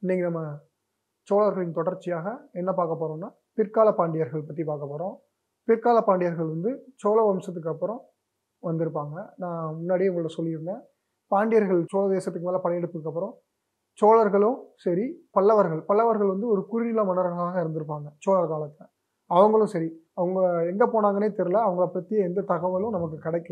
இன்னைக்கு நம்ம சோழர்களின் தொடர்ச்சியாக என்ன பார்க்க போறோம்னா பிற்கால பாண்டியர்கள் பற்றி பார்க்க போகிறோம் பிற்கால பாண்டியர்கள் வந்து சோழ வம்சத்துக்கு அப்புறம் வந்திருப்பாங்க நான் முன்னாடியே உங்கள்ட்ட சொல்லியிருந்தேன் பாண்டியர்கள் சோழ தேசத்துக்கு மேலே படையெடுப்புக்கு அப்புறம் சோழர்களும் சரி பல்லவர்கள் பல்லவர்கள் வந்து ஒரு குறுநில மன்னர்களாக இருந்திருப்பாங்க சோழர் காலத்தில் அவங்களும் சரி அவங்க எங்கே போனாங்கன்னே தெரில அவங்கள பற்றி எந்த தகவலும் நமக்கு கிடைக்கல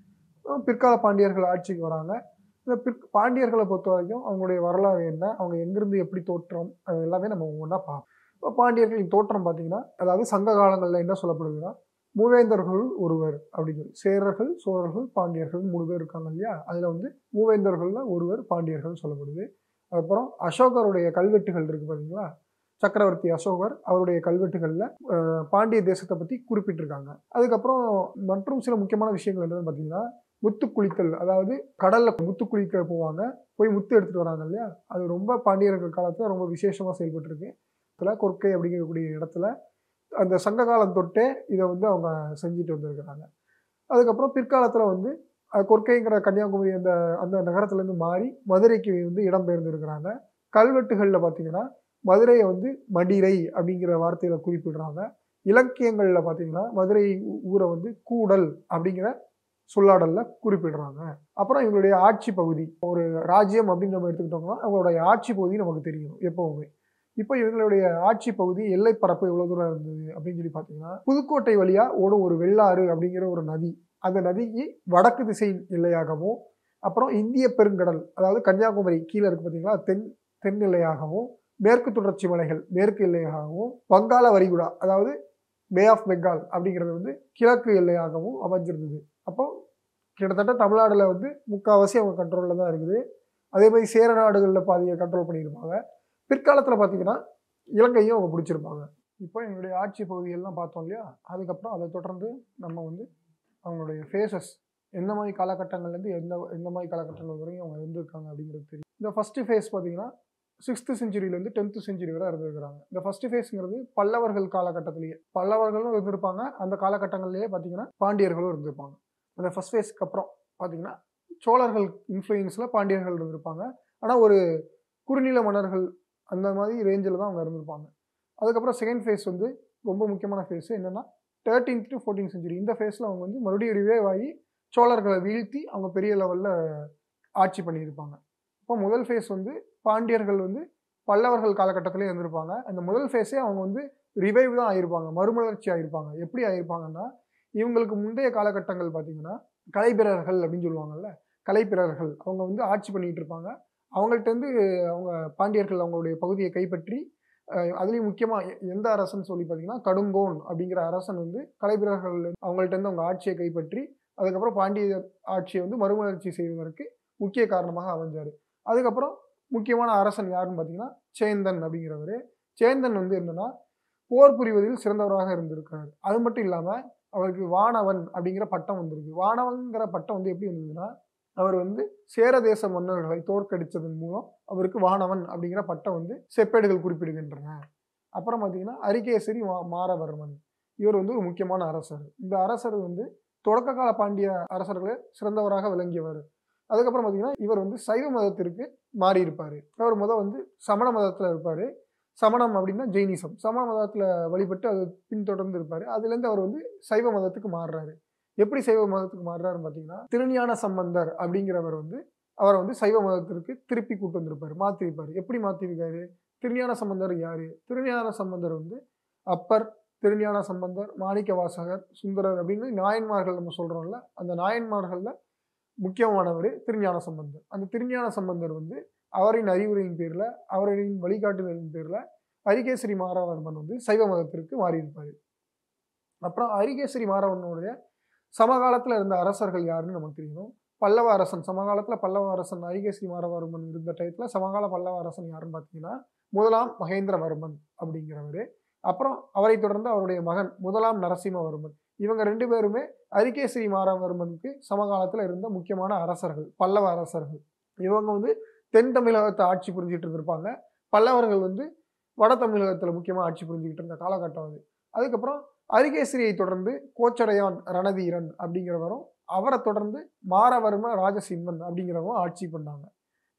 அஹ் பிற்கால பாண்டியர்கள் ஆட்சிக்கு வராங்க இந்த பிற் பாண்டியர்களை பொறுத்த வரைக்கும் அவங்களுடைய வரலாறு என்ன அவங்க எங்கிருந்து எப்படி தோற்றம் அது எல்லாமே நம்ம ஒன்றா பார்ப்போம் இப்போ பாண்டியர்களின் தோற்றம் பார்த்தீங்கன்னா அதாவது சங்க காலங்களில் என்ன சொல்லப்படுதுன்னா மூவேந்தர்கள் ஒருவர் அப்படின்னு சொல்லி சேரர்கள் சோழர்கள் பாண்டியர்கள் மூணு பேர் இருக்காங்க இல்லையா அதில் வந்து மூவேந்தர்களில் ஒருவர் பாண்டியர்கள் சொல்லப்படுது அதுக்கப்புறம் அசோகருடைய கல்வெட்டுகள் இருக்கு பார்த்தீங்களா சக்கரவர்த்தி அசோகர் அவருடைய கல்வெட்டுகளில் பாண்டிய தேசத்தை பற்றி குறிப்பிட்டிருக்காங்க அதுக்கப்புறம் மற்றும் சில முக்கியமான விஷயங்கள் என்னன்னு பார்த்தீங்கன்னா முத்து குளித்தல் அதாவது கடல்ல முத்து குளிக்க போவாங்க போய் முத்து எடுத்துட்டு வராங்க இல்லையா அது ரொம்ப பாண்டியர்கள் காலத்தில் ரொம்ப விசேஷமாக செயல்பட்டு இருக்கு இடத்துல கொற்கை அப்படிங்கக்கூடிய இடத்துல அந்த சங்க காலம் தொட்டே இதை வந்து அவங்க செஞ்சுட்டு வந்திருக்கிறாங்க அதுக்கப்புறம் பிற்காலத்தில் வந்து அஹ், கொற்கைங்கிற கன்னியாகுமரி அந்த அந்த நகரத்துலேருந்து மாறி மதுரைக்கு வந்து இடம்பெயர்ந்திருக்கிறாங்க கல்வெட்டுகளில் பார்த்தீங்கன்னா மதுரையை வந்து மடிரை அப்படிங்கிற வார்த்தையில் குறிப்பிடுறாங்க இலக்கியங்களில் பார்த்தீங்கன்னா மதுரை ஊ- ஊரை வந்து கூடல் அப்படிங்கிற சொல்லாடல்ல குறிப்பிடுறாங்க அப்புறம் இவங்களுடைய ஆட்சி பகுதி ஒரு ராஜ்யம் அப்படின்னு நம்ம எடுத்துக்கிட்டோம்னா அவங்களுடைய ஆட்சி பகுதி நமக்கு தெரியும் எப்பவுமே இப்போ இவங்களுடைய ஆட்சி பகுதி எல்லை பரப்பு எவ்வளவு தூரம் இருந்தது அப்படின்னு சொல்லி பார்த்தீங்கன்னா புதுக்கோட்டை வழியா ஓடும் ஒரு வெள்ளாறு அப்படிங்கிற ஒரு நதி அந்த நதிக்கு வடக்கு திசை எல்லையாகவும் அப்புறம் இந்திய பெருங்கடல் அதாவது கன்னியாகுமரி கீழே இருக்கு பார்த்தீங்களா தென் தென் எல்லையாகவும் மேற்கு தொடர்ச்சி மலைகள் மேற்கு எல்லையாகவும் வங்காள வரிகுடா அதாவது பே ஆஃப் பெங்கால் அப்படிங்கிறது வந்து கிழக்கு எல்லையாகவும் அமைஞ்சிருந்தது அப்போ கிட்டத்தட்ட தமிழ்நாடுல வந்து முக்கால்வாசி அவங்க கண்ட்ரோலில் தான் இருக்குது அதே மாதிரி சேர நாடுகளில் பாதியை கண்ட்ரோல் பண்ணியிருப்பாங்க பிற்காலத்தில் பார்த்தீங்கன்னா இலங்கையும் அவங்க பிடிச்சிருப்பாங்க இப்போ எங்களுடைய ஆட்சி பகுதியெல்லாம் பார்த்தோம் இல்லையா அதுக்கப்புறம் அதை தொடர்ந்து நம்ம வந்து அவங்களுடைய ஃபேஸஸ் எந்த மாதிரி காலகட்டங்கள்லேருந்து எந்த எந்த மாதிரி காலகட்டங்கள் வரையும் அவங்க இருந்திருக்காங்க அப்படிங்கிறது தெரியும் இந்த ஃபஸ்ட்டு ஃபேஸ் பார்த்தீங்கன்னா சிக்ஸ்த்து செஞ்சுரியிலேருந்து டென்த்து செஞ்சுரி வரை இருந்திருக்கிறாங்க இந்த ஃபஸ்ட்டு ஃபேஸுங்கிறது பல்லவர்கள் காலகட்டத்திலேயே பல்லவர்களும் இருந்திருப்பாங்க அந்த காலகட்டங்கள்லேயே பார்த்தீங்கன்னா பாண்டியர்களும் இருந்திருப்பாங்க அந்த ஃபஸ்ட் ஃபேஸ்க்கு அப்புறம் பார்த்தீங்கன்னா சோழர்கள் இன்ஃப்ளூயன்ஸில் பாண்டியர்கள் இருந்திருப்பாங்க ஆனால் ஒரு குறுநில மன்னர்கள் அந்த மாதிரி ரேஞ்சில் தான் அவங்க இருந்திருப்பாங்க அதுக்கப்புறம் செகண்ட் ஃபேஸ் வந்து ரொம்ப முக்கியமான ஃபேஸ் என்னென்னா தேர்ட்டீன்த் டு ஃபோர்டீன் செஞ்சுரி இந்த ஃபேஸில் அவங்க வந்து மறுபடியும் ரிவைவ் ஆகி சோழர்களை வீழ்த்தி அவங்க பெரிய லெவலில் ஆட்சி பண்ணியிருப்பாங்க இப்போ முதல் ஃபேஸ் வந்து பாண்டியர்கள் வந்து பல்லவர்கள் காலகட்டத்திலே இருந்திருப்பாங்க அந்த முதல் ஃபேஸே அவங்க வந்து ரிவைவ் தான் ஆகியிருப்பாங்க மறுமலர்ச்சி ஆகியிருப்பாங்க எப்படி ஆகியிருப்பாங்கன்னா இவங்களுக்கு முந்தைய காலகட்டங்கள் பார்த்தீங்கன்னா கலைப்பிரர்கள் அப்படின்னு சொல்லுவாங்கல்ல கலைப்பிரர்கள் அவங்க வந்து ஆட்சி பண்ணிட்டு இருப்பாங்க அவங்கள்ட்டேருந்து அவங்க பாண்டியர்கள் அவங்களுடைய பகுதியை கைப்பற்றி அஹ், அதுலேயும் முக்கியமாக எந்த அரசன் சொல்லி பார்த்தீங்கன்னா கடுங்கோன் அப்படிங்கிற அரசன் வந்து கலைப்பிரர்கள் அவங்கள்ட்டேருந்து அவங்க ஆட்சியை கைப்பற்றி அதுக்கப்புறம் பாண்டிய ஆட்சியை வந்து மறுமலர்ச்சி செய்வதற்கு முக்கிய காரணமாக அமைஞ்சார் அதுக்கப்புறம் முக்கியமான அரசன் யாருன்னு பார்த்தீங்கன்னா சேந்தன் அப்படிங்கிறவர் சேந்தன் வந்து என்னன்னா போர் புரிவதில் சிறந்தவராக இருந்திருக்காரு அது மட்டும் இல்லாமல் அவருக்கு வானவன் அப்படிங்கிற பட்டம் வந்திருக்கு வானவன்கிற பட்டம் வந்து எப்படி வந்ததுன்னா அவர் வந்து சேர தேச மன்னர்களை தோற்கடித்ததன் மூலம் அவருக்கு வானவன் அப்படிங்கிற பட்டம் வந்து செப்பேடுகள் குறிப்பிடுகின்றன அப்புறம் பார்த்தீங்கன்னா அரிகேசரி மா மாரவர்மன் இவர் வந்து ஒரு முக்கியமான அரசர் இந்த அரசர் வந்து தொடக்க கால பாண்டிய அரசர்களை சிறந்தவராக விளங்கியவர் அதுக்கப்புறம் பார்த்தீங்கன்னா இவர் வந்து சைவ மதத்திற்கு மாறி இருப்பார் அவர் முதல் வந்து சமண மதத்தில் இருப்பார் சமணம் அப்படின்னா ஜெயினிசம் சமண மதத்தில் வழிபட்டு அது பின்தொடர்ந்து இருப்பார் அதுலேருந்து அவர் வந்து சைவ மதத்துக்கு மாறுறாரு எப்படி சைவ மதத்துக்கு மாறுறாருன்னு பார்த்தீங்கன்னா திருஞான சம்பந்தர் அப்படிங்கிறவர் வந்து அவரை வந்து சைவ மதத்திற்கு திருப்பி கூட்டு வந்திருப்பார் மாற்றிருப்பார் எப்படி மாற்றிருக்காரு திருஞான சம்பந்தர் யாரு திருஞான சம்பந்தர் வந்து அப்பர் திருஞான சம்பந்தர் மாணிக்க வாசகர் சுந்தரர் அப்படின்னு நாயன்மார்கள் நம்ம சொல்றோம்ல அந்த நாயன்மார்கள்ல முக்கியமானவர் திருஞான சம்பந்தர் அந்த திருஞான சம்பந்தர் வந்து அவரின் அறிவுரையின் பேர்ல அவரின் வழிகாட்டுதலின் பேர்ல அரிகேசரி மாறவர்மன் வந்து சைவ மதத்திற்கு மாறியிருப்பார் அப்புறம் அரிகேசரி மாறவனுடைய சமகாலத்தில் இருந்த அரசர்கள் யாருன்னு நமக்கு தெரியணும் பல்லவ அரசன் சமகாலத்தில் பல்லவ அரசன் அரிகேசரி மாறவர்மன் இருந்த டயத்தில் சமகால பல்லவ அரசன் யாருன்னு பார்த்தீங்கன்னா முதலாம் மகேந்திரவர்மன் அப்படிங்கிறவர் அப்புறம் அவரை தொடர்ந்து அவருடைய மகன் முதலாம் நரசிம்மவர்மன் இவங்க ரெண்டு பேருமே அரிகேசரி மாறவர்மனுக்கு சமகாலத்தில் இருந்த முக்கியமான அரசர்கள் பல்லவ அரசர்கள் இவங்க வந்து தென் தமிழகத்தை ஆட்சி புரிஞ்சிட்டு இருந்திருப்பாங்க பல்லவர்கள் வந்து வட தமிழகத்தில் முக்கியமாக ஆட்சி புரிஞ்சுக்கிட்டு இருந்த காலகட்டம் அது அதுக்கப்புறம் அரிகேசரியை தொடர்ந்து கோச்சடையான் ரணதீரன் அப்படிங்கிறவரும் அவரை தொடர்ந்து மாரவர்ம ராஜசிம்மன் அப்படிங்கிறவரும் ஆட்சி பண்ணாங்க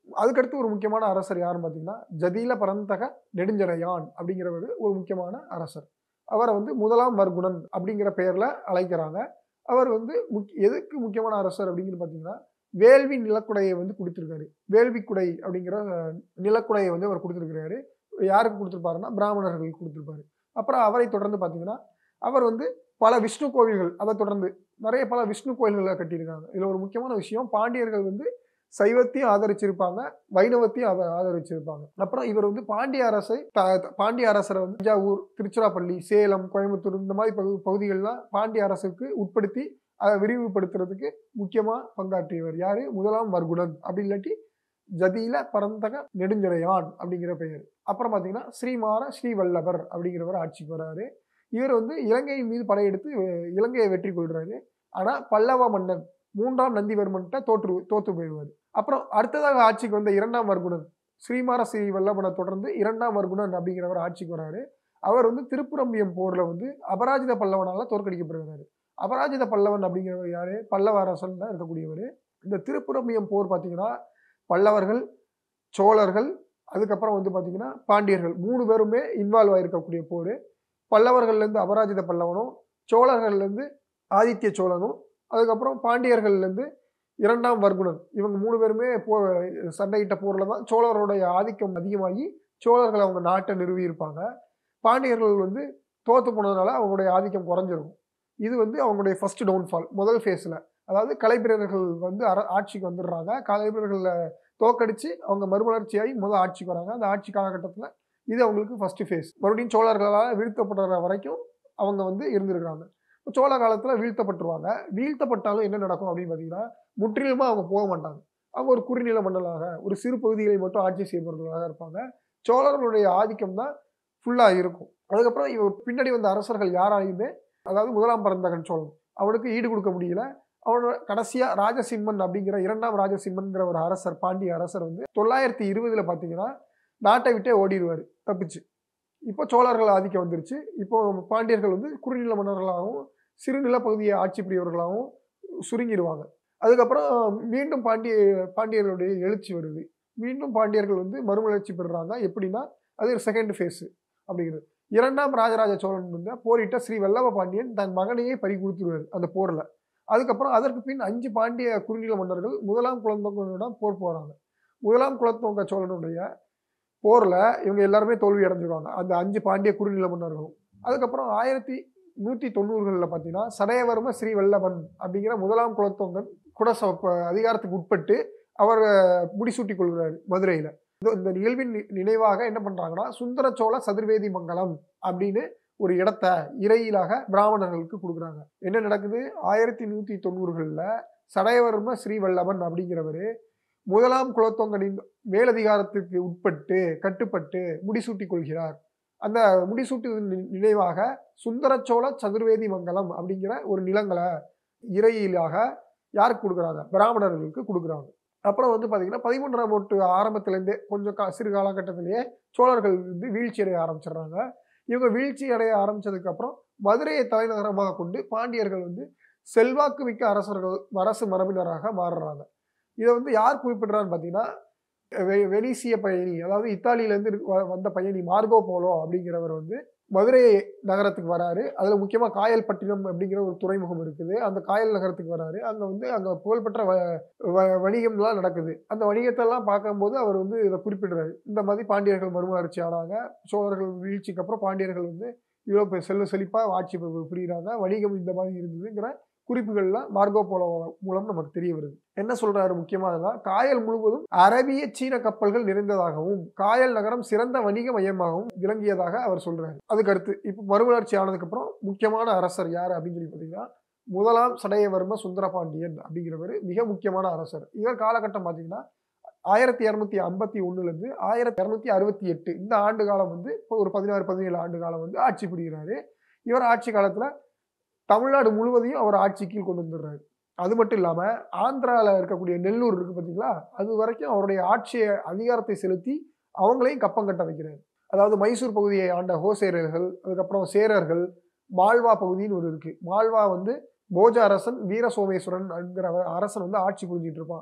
அதுக்கடுத்து ஒரு முக்கியமான அரசர் யாருன்னு பார்த்தீங்கன்னா ஜதீல பரந்தக நெடுஞ்சடையான் அப்படிங்கிறவர் ஒரு முக்கியமான அரசர் அவரை வந்து முதலாம் வர்குணன் அப்படிங்கிற பெயர்ல அழைக்கிறாங்க அவர் வந்து முக் எதுக்கு முக்கியமான அரசர் அப்படின்னு பார்த்தீங்கன்னா வேள்வி நிலக்குடையை வந்து கொடுத்துருக்காரு வேள்வி குடை அப்படிங்கிற அஹ், நிலக்குடையை வந்து அவர் கொடுத்துருக்கிறாரு யாருக்கு கொடுத்துருப்பாருன்னா பிராமணர்களுக்கு கொடுத்துருப்பாரு அப்புறம் அவரை தொடர்ந்து பார்த்தீங்கன்னா அவர் வந்து பல விஷ்ணு கோவில்கள் அதை தொடர்ந்து நிறைய பல விஷ்ணு கோயில்களை கட்டியிருக்காங்க இதில் ஒரு முக்கியமான விஷயம் பாண்டியர்கள் வந்து சைவத்தையும் ஆதரிச்சிருப்பாங்க வைணவத்தையும் ஆத ஆதரிச்சிருப்பாங்க அப்புறம் இவர் வந்து பாண்டிய அரசை த- த- பாண்டிய அரசரை வந்து தஞ்சாவூர் திருச்சிராப்பள்ளி சேலம் கோயம்புத்தூர் இந்த மாதிரி பகு பகுதிகள்லாம் பாண்டிய அரசுக்கு உட்படுத்தி அதை விரிவுபடுத்துறதுக்கு முக்கியமாக பங்காற்றியவர் யாரு முதலாம் வர்குணன் அப்படி இல்லாட்டி ஜதியில பரந்தக நெடுஞ்சடையான் அப்படிங்கிற பெயர் அப்புறம் பார்த்தீங்கன்னா ஸ்ரீமார ஸ்ரீவல்லவர் அப்படிங்கிறவர் ஆட்சிக்கு வராரு இவர் வந்து இலங்கையின் மீது படையெடுத்து அஹ், இலங்கையை வெற்றி கொள்றாரு ஆனா பல்லவ மன்னன் மூன்றாம் நந்திவர்மன்கிட்ட தோற்று தோத்து போயிடுவார் அப்புறம் அடுத்ததாக ஆட்சிக்கு வந்த இரண்டாம் வர்குணன் ஸ்ரீமார ஸ்ரீ வல்லபனை தொடர்ந்து இரண்டாம் வர்குணன் அப்படிங்கிறவர் ஆட்சிக்கு வராரு அவர் வந்து திருப்புரம்பியம் போர்ல வந்து அபராஜித பல்லவனால தோற்கடிக்கப்படுகிறாரு அபராஜித பல்லவன் அப்படிங்கிறவர் யாரு பல்லவ அரசன் தான் இருக்கக்கூடியவர் இந்த திருப்புரம்பியம் போர் பார்த்தீங்கன்னா பல்லவர்கள் சோழர்கள் அதுக்கப்புறம் வந்து பார்த்தீங்கன்னா பாண்டியர்கள் மூணு பேருமே இன்வால்வ் ஆயிருக்கக்கூடிய போர் பல்லவர்கள்லேருந்து அபராஜித பல்லவனும் சோழர்கள்லேருந்து ஆதித்ய சோழனும் அதுக்கப்புறம் பாண்டியர்கள்லேருந்து இரண்டாம் வர்குணன் இவங்க மூணு பேருமே போ சண்டையிட்ட போரில் தான் சோழருடைய ஆதிக்கம் அதிகமாகி சோழர்கள் அவங்க நாட்டை நிறுவியிருப்பாங்க பாண்டியர்கள் வந்து தோத்து போனதுனால அவங்களுடைய ஆதிக்கம் குறைஞ்சிருக்கும் இது வந்து அவங்களுடைய ஃபர்ஸ்ட் டவுன்ஃபால் முதல் ஃபேஸில் அதாவது கலைப்பிரர்கள் வந்து அர ஆட்சிக்கு வந்துடுறாங்க கலைப்பிரர்களை தோக்கடிச்சு அவங்க மறுமலர்ச்சியாகி முதல் ஆட்சிக்கு வராங்க அந்த ஆட்சி காலகட்டத்தில் இது அவங்களுக்கு ஃபர்ஸ்ட் ஃபேஸ் மறுபடியும் சோழர்களால் வீழ்த்தப்படுற வரைக்கும் அவங்க வந்து இருந்திருக்கிறாங்க இப்போ சோழ காலத்தில் வீழ்த்தப்பட்டுருவாங்க வீழ்த்தப்பட்டாலும் என்ன நடக்கும் அப்படின்னு பார்த்தீங்கன்னா முற்றிலுமாக அவங்க போக மாட்டாங்க அவங்க ஒரு குறுநில மண்டலாக ஒரு சிறு பகுதிகளை மட்டும் ஆட்சி செய்பவர்களாக இருப்பாங்க சோழர்களுடைய ஆதிக்கம் தான் ஃபுல்லாக இருக்கும் அதுக்கப்புறம் இவ பின்னாடி வந்த அரசர்கள் யாராலையுமே அதாவது முதலாம் பரந்தகன் சோழன் அவனுக்கு ஈடு கொடுக்க முடியல அவனோட கடைசியாக ராஜசிம்மன் அப்படிங்கிற இரண்டாம் ராஜசிம்மன்கிற ஒரு அரசர் பாண்டிய அரசர் வந்து தொள்ளாயிரத்தி இருபதுல பார்த்தீங்கன்னா நாட்டை விட்டே ஓடிடுவார் தப்பிச்சு இப்போ சோழர்கள் ஆதிக்கம் வந்துருச்சு இப்போ பாண்டியர்கள் வந்து குறுநில மன்னர்களாகவும் சிறு நிலப்பகுதியை ஆட்சி புரியவர்களாகவும் சுருங்கிடுவாங்க அதுக்கப்புறம் மீண்டும் பாண்டிய பாண்டியர்களுடைய எழுச்சி வருது மீண்டும் பாண்டியர்கள் வந்து மறுமலர்ச்சி பெறுறாங்க எப்படின்னா அது ஒரு செகண்ட் ஃபேஸ் அப்படிங்கிறது இரண்டாம் ராஜராஜ சோழன் வந்து போரிட்ட ஸ்ரீ வல்லப பாண்டியன் தன் மகனையே பறி கொடுத்துருவார் அந்த போரில் அதுக்கப்புறம் அதற்கு பின் அஞ்சு பாண்டிய குறுநில மன்னர்கள் முதலாம் குலத்தொங்கனிடம் போர் போகிறாங்க முதலாம் குலத்தொங்க சோழனுடைய போரில் இவங்க எல்லாருமே தோல்வி அடைஞ்சிருவாங்க அந்த அஞ்சு பாண்டிய குறுநில மன்னர்களும் அதுக்கப்புறம் ஆயிரத்தி நூற்றி தொண்ணூறுகளில் பார்த்தீங்கன்னா சடையவர்ம ஸ்ரீ வல்லபன் அப்படிங்கிற முதலாம் குலத்தொங்கன் கூட ச- ப- அதிகாரத்துக்கு உட்பட்டு அவர் முடிசூட்டி கொள்கிறார் மதுரையில் இந்த நிகழ்வின் நி- நினைவாக என்ன பண்ணுறாங்கன்னா சுந்தர சோழ சதுர்வேதி மங்கலம் அப்படின்னு ஒரு இடத்த இறையிலாக பிராமணர்களுக்கு கொடுக்குறாங்க என்ன நடக்குது ஆயிரத்தி நூற்றி தொண்ணூறுகளில் சடையவர்ம ஸ்ரீவல்லபன் அப்படிங்கிறவர் முதலாம் குலத்தொங்கனின் மேலதிகாரத்திற்கு உட்பட்டு கட்டுப்பட்டு முடிசூட்டி கொள்கிறார் அந்த முடிசூட்டு நி- நினைவாக சுந்தரச்சோழ சதுர்வேதி மங்கலம் அப்படிங்கிற ஒரு நிலங்களை இறையிலாக யாருக்கு கொடுக்குறாங்க பிராமணர்களுக்கு கொடுக்குறாங்க அப்புறம் வந்து பார்த்தீங்கன்னா பதிமூன்றாம் நூற்று ஆரம்பத்திலேருந்தே கொஞ்சம் கா சிறு காலகட்டத்திலேயே சோழர்கள் வந்து வீழ்ச்சி அடைய ஆரம்பிச்சிடுறாங்க இவங்க வீழ்ச்சி அடைய ஆரம்பிச்சதுக்கு அப்புறம் மதுரையை தலைநகரமாக கொண்டு பாண்டியர்கள் வந்து செல்வாக்கு மிக்க அரசர்கள் அரசு மரபினராக மாறுறாங்க இதை வந்து யார் குறிப்பிடுறான்னு பார்த்தீங்கன்னா வெ- வெனிசிய பயணி அதாவது இத்தாலியிலேருந்து வந்த பயணி மார்கோ போலோ அப்படிங்கிறவர் வந்து மதுரை நகரத்துக்கு வராரு அதில் முக்கியமாக காயல்பட்டினம் அப்படிங்கிற ஒரு துறைமுகம் இருக்குது அந்த காயல் நகரத்துக்கு வராரு அங்கே வந்து அங்கே புகழ்பெற்ற வ வ- வணிகம்லாம் நடக்குது அந்த வணிகத்தெல்லாம் பார்க்கும்போது அவர் வந்து இதை குறிப்பிடுறாரு இந்த மாதிரி பாண்டியர்கள் மறுமலர்ச்சி ஆனாங்க சோழர்கள் வீழ்ச்சிக்கு அப்புறம் பாண்டியர்கள் வந்து இவ்வளோ பெ- செல்வ செழிப்பாக ஆட்சி பு- புரியுறாங்க வணிகம் இந்த மாதிரி இருந்ததுங்கிற குறிப்புகள்லாம் மார்கோ போலோ மூலம் நமக்கு தெரிய வருது என்ன சொல்றாரு முக்கியமானதா காயல் முழுவதும் அரபிய சீன கப்பல்கள் நிறைந்ததாகவும் காயல் நகரம் சிறந்த வணிக மையமாகவும் விளங்கியதாக அவர் சொல்றாரு அதுக்கு அடுத்து இப்போ மறுமலர்ச்சி ஆனதுக்கு அப்புறம் முக்கியமான அரசர் யார் அப்படின்னு சொல்லி பார்த்தீங்கன்னா முதலாம் சடையவர்ம சுந்தரபாண்டியன் அப்படிங்கிறவர் மிக முக்கியமான அரசர் இவர் காலகட்டம் பார்த்தீங்கன்னா ஆயிரத்தி இரநூத்தி ஐம்பத்தி ஒன்றுலேருந்து ஆயிரத்தி இரநூத்தி அறுபத்தி எட்டு இந்த ஆண்டு காலம் வந்து இப்போ ஒரு பதினாறு பதினேழு ஆண்டு காலம் வந்து ஆட்சி புரிகிறாரு இவர் ஆட்சி காலத்தில் தமிழ்நாடு முழுவதையும் அவர் ஆட்சி கீழ் கொண்டு வந்துடுறாரு அது மட்டும் இல்லாமல் ஆந்திராவில் இருக்கக்கூடிய நெல்லூர் இருக்கு பார்த்தீங்களா அது வரைக்கும் அவருடைய ஆட்சியை அதிகாரத்தை செலுத்தி அவங்களையும் கப்பம் கட்ட வைக்கிறார் அதாவது மைசூர் பகுதியை ஆண்ட ஹோசேரர்கள் அதுக்கப்புறம் சேரர்கள் மால்வா பகுதின்னு ஒரு இருக்கு மால்வா வந்து போஜ அரசன் வீர சோமேஸ்வரன் என்கிற அவ- அரசன் வந்து ஆட்சி புரிஞ்சிட்டு இருப்பான்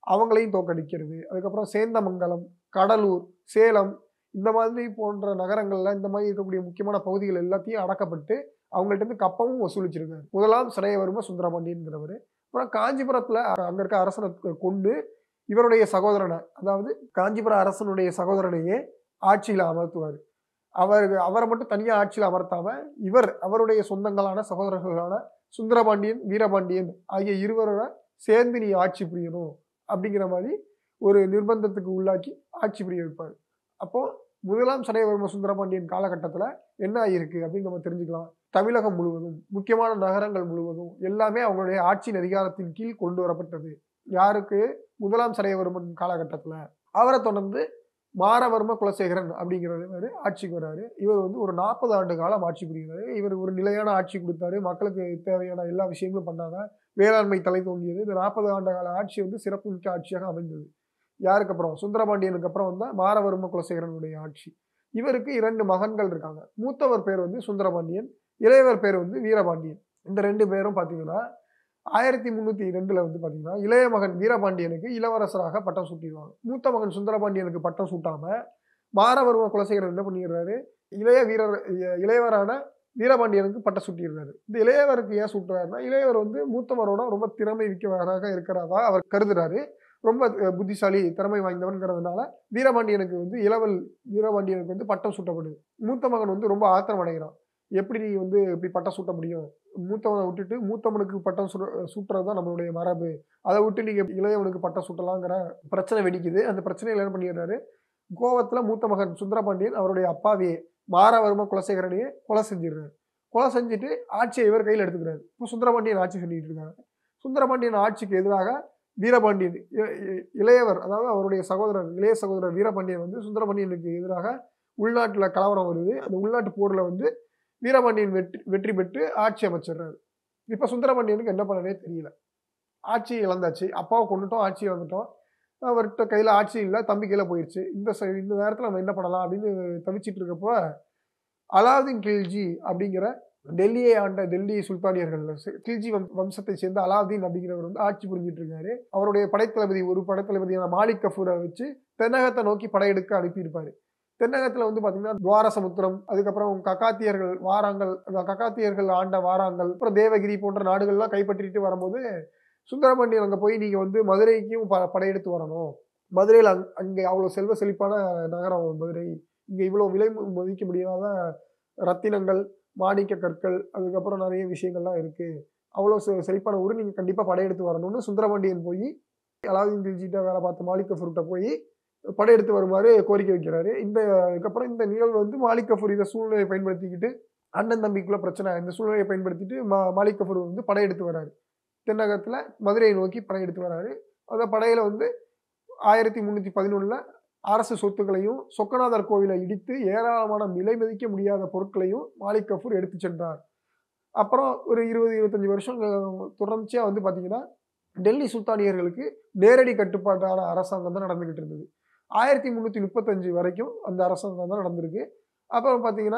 அவங்களையும் தோக்கடிக்கிறது அதுக்கப்புறம் சேந்தமங்கலம் கடலூர் சேலம் இந்த மாதிரி போன்ற நகரங்கள்ல இந்த மாதிரி இருக்கக்கூடிய முக்கியமான பகுதிகள் எல்லாத்தையும் அடக்கப்பட்டு அவங்கள்ட்ட இருந்து கப்பமும் வசூலிச்சிருக்காரு முதலாம் சடையவர்ம சுந்தரபாண்டியன்கிறவர் அப்புறம் காஞ்சிபுரத்துல அ- அங்க இருக்க அரசனை கொண்டு இவருடைய சகோதரனை அதாவது காஞ்சிபுர அரசனுடைய சகோதரனையே ஆட்சியில் அமர்த்துவார் அவர் அவரை மட்டும் தனியாக ஆட்சியில் அமர்த்தாம இவர் அவருடைய சொந்தங்களான சகோதரர்களான சுந்தரபாண்டியன் வீரபாண்டியன் ஆகிய இருவரோட சேர்ந்து நீ ஆட்சி புரியணும் அப்படிங்கிற மாதிரி ஒரு நிர்பந்தத்துக்கு உள்ளாக்கி ஆட்சி புரிய வைப்பார் அப்போ முதலாம் சடையவர்ம சுந்தரபாண்டியன் காலகட்டத்தில் என்ன ஆகியிருக்கு அப்படின்னு நம்ம தெரிஞ்சுக்கலாம் தமிழகம் முழுவதும் முக்கியமான நகரங்கள் முழுவதும் எல்லாமே அவங்களுடைய ஆட்சியின் அதிகாரத்தின் கீழ் கொண்டு வரப்பட்டது யாருக்கு முதலாம் சடையவர்மன் காலகட்டத்தில் அவரை தொடர்ந்து மாரவர்ம குலசேகரன் அப்படிங்கிறவர் ஆட்சிக்கு வராரு இவர் வந்து ஒரு நாற்பது ஆண்டு காலம் ஆட்சி புரிகிறாரு இவர் ஒரு நிலையான ஆட்சி கொடுத்தாரு மக்களுக்கு தேவையான எல்லா விஷயங்களும் பண்ணாங்க வேளாண்மை தலை தோங்கியது இந்த நாற்பது ஆண்டு கால ஆட்சி வந்து சிறப்புமிக்க ஆட்சியாக அமைந்தது யாருக்கு அப்புறம் சுந்தரபாண்டியனுக்கு அப்புறம் வந்த மாரவர்ம குலசேகரனுடைய ஆட்சி இவருக்கு இரண்டு மகன்கள் இருக்காங்க மூத்தவர் பேர் வந்து சுந்தரபாண்டியன் இளையவர் பேர் வந்து வீரபாண்டியன் இந்த ரெண்டு பேரும் பார்த்தீங்கன்னா ஆயிரத்தி முந்நூற்றி ரெண்டில் வந்து பார்த்தீங்கன்னா இளைய மகன் வீரபாண்டியனுக்கு இளவரசராக பட்டம் சூட்டிடுவாங்க மூத்த மகன் சுந்தரபாண்டியனுக்கு பட்டம் சூட்டாம மாரவர்ம குலசேகரன் என்ன பண்ணிடுறாரு இளைய வீரர் இ- இளையவரான வீரபாண்டியனுக்கு பட்டம் சூட்டிடுறாரு இந்த இளையவருக்கு ஏன் சூட்டுறாருன்னா இளையவர் வந்து மூத்தவரோட ரொம்ப திறமை மிக்கவராக இருக்கிறதா அவர் கருதுறாரு ரொம்ப அஹ், புத்திசாலி திறமை வாய்ந்தவன்கிறதுனால வீரபாண்டியனுக்கு வந்து இளவல் வீரபாண்டியனுக்கு வந்து பட்டம் சூட்டப்படுது மூத்த மகன் வந்து ரொம்ப ஆத்திரம் அடைகிறான் எப்படி நீ வந்து இப்படி பட்டம் சூட்ட முடியும் மூத்தவனை விட்டுட்டு மூத்தவனுக்கு பட்டம் சுட சூட்டுறது தான் நம்மளுடைய மரபு அதை விட்டு நீங்க இளையவனுக்கு பட்டம் சூட்டலாங்கிற பிரச்சனை வெடிக்குது அந்த பிரச்சனையில என்ன பண்ணிடுறாரு கோவத்துல மூத்த மகன் சுந்தரபாண்டியன் அவருடைய அப்பாவையே மாரவர்ம குலசேகரனையே கொலை செஞ்சிடுறாரு கொலை செஞ்சுட்டு ஆட்சியை இவர் கையில் எடுத்துக்கிறாரு இப்போ சுந்தரபாண்டியன் ஆட்சி சொல்லிட்டு இருக்காங்க சுந்தரபாண்டியன் ஆட்சிக்கு எதிராக வீரபாண்டியன் இ- இ- இளையவர் அதாவது அவருடைய சகோதரர் இளைய சகோதரர் வீரபாண்டியன் வந்து சுந்தரபாண்டியனுக்கு எதிராக உள்நாட்டில் கலவரம் வருது அந்த உள்நாட்டு போரில் வந்து வீரபாண்டியன் வெற்றி வெற்றி பெற்று ஆட்சி அமைச்சிடுறாரு இப்போ சுந்தரபாண்டியனுக்கு என்ன பண்ணனே தெரியல ஆட்சி இழந்தாச்சு அப்பாவை கொண்டுட்டோம் ஆட்சி இழந்துட்டோம் அவர்கிட்ட கையில் ஆட்சி இல்லை தம்பி கையில் போயிடுச்சு இந்த ச- இந்த நேரத்தில் நம்ம என்ன பண்ணலாம் அப்படின்னு தவிச்சிட்டு இருக்கப்போ அலாவுதீன் கில்ஜி அப்படிங்கிற டெல்லியை ஆண்ட டெல்லி சுல்தானியர்கள் கில்ஜி வம் வம்சத்தை சேர்ந்த அலாவுதீன் அப்படிங்கிறவர் வந்து ஆட்சி புரிஞ்சிட்டு இருக்காரு அவருடைய படைத்தளபதி ஒரு படைத்தளபதியான மாலிக் கஃபூரை வச்சு தென்னகத்தை நோக்கி படையெடுக்க அனுப்பியிருப்பாரு தென்னகத்தில் வந்து பார்த்தீங்கன்னா துவாரசமுத்திரம் அதுக்கப்புறம் கக்காத்தியர்கள் வாராங்கள் அந்த கக்காத்தியர்கள் ஆண்ட வாராங்கள் அப்புறம் தேவகிரி போன்ற நாடுகள்லாம் கைப்பற்றிட்டு வரும்போது சுந்தரபாண்டியன் அங்கே போய் நீங்கள் வந்து மதுரைக்கும் ப படையெடுத்து வரணும் மதுரையில் அங் அங்கே அவ்வளோ செல்வ செழிப்பான நகரம் மதுரை இங்கே இவ்வளோ விலை ம- மதிக்க முடியாத ரத்தினங்கள் மாணிக்க கற்கள் அதுக்கப்புறம் நிறைய விஷயங்கள்லாம் இருக்குது அவ்வளோ செ செழிப்பான ஊர் நீங்கள் கண்டிப்பாக படையெடுத்து வரணும்னு சுந்தரபாண்டியன் போய் அலாவுதீன் கில்ஜிட்ட வேலை பார்த்த மாலிக் கஃபூர்கிட்ட போய் படையெடுத்து வருமாறு கோரிக்கை வைக்கிறாரு இந்த அதுக்கப்புறம் இந்த நிகழ்வு வந்து மாலிக் கஃபூர் இதை சூழ்நிலையை பயன்படுத்திக்கிட்டு அண்ணன் தம்பிக்குள்ள பிரச்சனை இந்த சூழ்நிலையை பயன்படுத்திட்டு மா மாலிக் கஃபூர் வந்து படையெடுத்து வராரு தென்னகத்தில் மதுரையை நோக்கி படையெடுத்து வராரு அந்த படையில வந்து ஆயிரத்தி முந்நூற்றி பதினொன்றில் அரசு சொத்துக்களையும் சொக்கநாதர் கோவிலை இடித்து ஏராளமான விலை மதிக்க முடியாத பொருட்களையும் மாலிக் கஃபூர் எடுத்து சென்றார் அப்புறம் ஒரு இருபது இருபத்தஞ்சி வருஷம் அஹ், தொடர்ச்சியா வந்து பார்த்தீங்கன்னா டெல்லி சுல்தானியர்களுக்கு நேரடி கட்டுப்பாட்டான அரசாங்கம் தான் நடந்துகிட்டு இருந்தது ஆயிரத்தி முந்நூற்றி முப்பத்தஞ்சு வரைக்கும் அந்த அரசாங்கம் தான் நடந்திருக்கு அப்புறம் பார்த்தீங்கன்னா